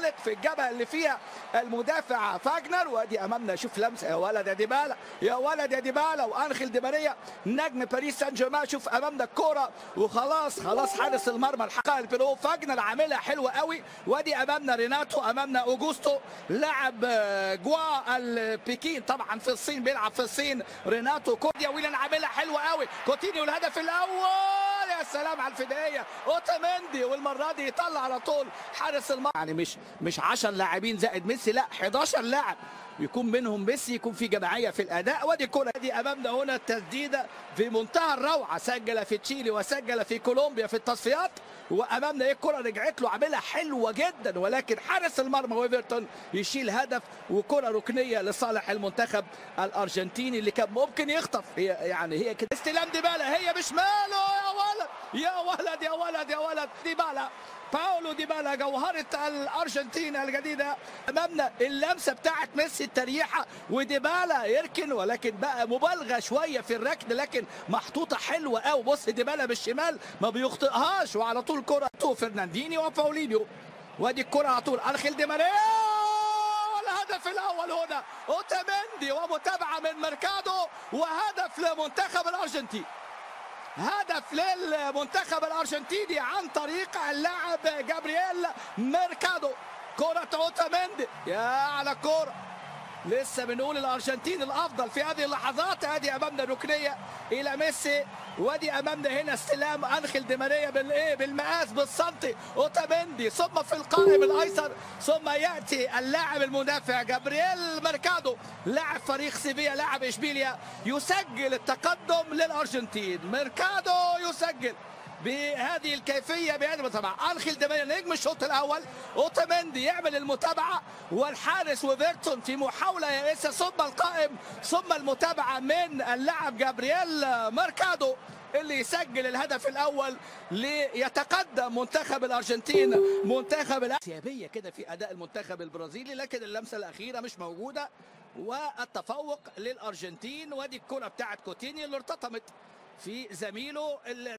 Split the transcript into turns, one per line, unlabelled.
ينطلق في الجبهه اللي فيها المدافع فاجنر وادي امامنا شوف لمسه يا ولد يا ديبالا يا ولد يا ديبالا وانخيل دي ماريا نجم باريس سان جيرمان شوف امامنا الكوره وخلاص خلاص حارس المرمى الحقيقه البيرو فاجنر عاملها حلوه قوي وادي امامنا ريناتو امامنا اوجوستو لاعب آه، جوا البكين طبعا في الصين بيلعب في الصين ريناتو كوديا ويلان عاملها حلوه قوي كوتينيو الهدف الاول يا سلام على الفدائيه اوتاميندي والمره دي يطلع على طول حارس المرمى يعني مش مش 10 لاعبين زائد ميسي لا 11 لاعب يكون منهم ميسي يكون في جماعيه في الاداء وادي الكره دي امامنا هنا التسديده في منتهى الروعه سجل في تشيلي وسجل في كولومبيا في التصفيات وامامنا ايه الكره رجعت له عاملها حلوه جدا ولكن حارس المرمى ويفرتون يشيل هدف وكره ركنيه لصالح المنتخب الارجنتيني اللي كان ممكن يخطف هي يعني هي كده استلام ديبالا هي بشماله يا ولد يا ولد يا ولد يا ولد ديبالا باولو ديبالا جوهرة الأرجنتين الجديدة أمامنا اللمسة بتاعت ميسي التريحة وديبالا يركن ولكن بقى مبالغة شوية في الركن لكن محطوطة حلوة قوي بص ديبالا بالشمال ما بيخطئهاش وعلى طول كرة تو فرنانديني وباولينيو وادي الكرة على طول أنخيل دي ماريا والهدف الأول هنا أوتاميندي ومتابعة من ميركادو وهدف لمنتخب الأرجنتين هدف للمنتخب الارجنتيني عن طريق اللاعب جابرييل ميركادو كرة اوتاميندي يا على الكرة لسه بنقول الارجنتين الافضل في هذه اللحظات ادي امامنا ركنيه الى ميسي وادي امامنا هنا استلام انخيل دي ماريا بالايه بالمقاس بالسنتي اوتاميندي ثم في القائم الايسر ثم ياتي اللاعب المدافع جابرييل ميركادو لاعب فريق سيفيا لاعب اشبيليا يسجل التقدم للارجنتين ميركادو يسجل بهذه الكيفيه بهذه المتابعه انخيل دي ماريا نجم الشوط الاول اوتاميندي يعمل المتابعه والحارس وفيرتون في محاوله يائسه ثم القائم ثم المتابعه من اللاعب جابرييل ميركادو اللي يسجل الهدف الاول ليتقدم منتخب الارجنتين منتخب السيابيه كده في اداء المنتخب البرازيلي لكن اللمسه الاخيره مش موجوده والتفوق للارجنتين وادي الكره بتاعت كوتيني اللي ارتطمت في زميله اللي